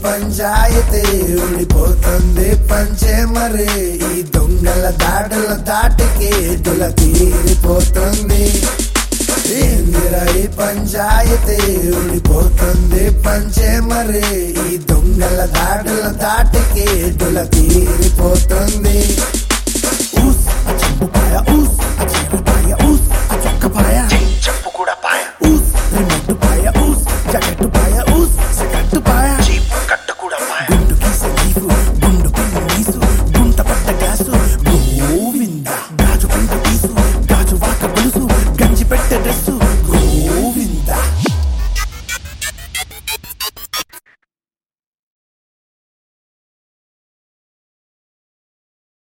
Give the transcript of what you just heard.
పంచాయతీ ఊడిపోతుంది పంచే మరి ఈ దొంగల దాడుల దాటికి దుల తీరిపోతుంది ఏందిరా ఈ పంచాయతీ ఊడిపోతుంది పంచే మరి ఈ దొంగల దాడుల దాటికి దుల తీరిపోతుంది ఊస్ అచంపుకాయ ఊస్ అచంపుకాయ ఊస్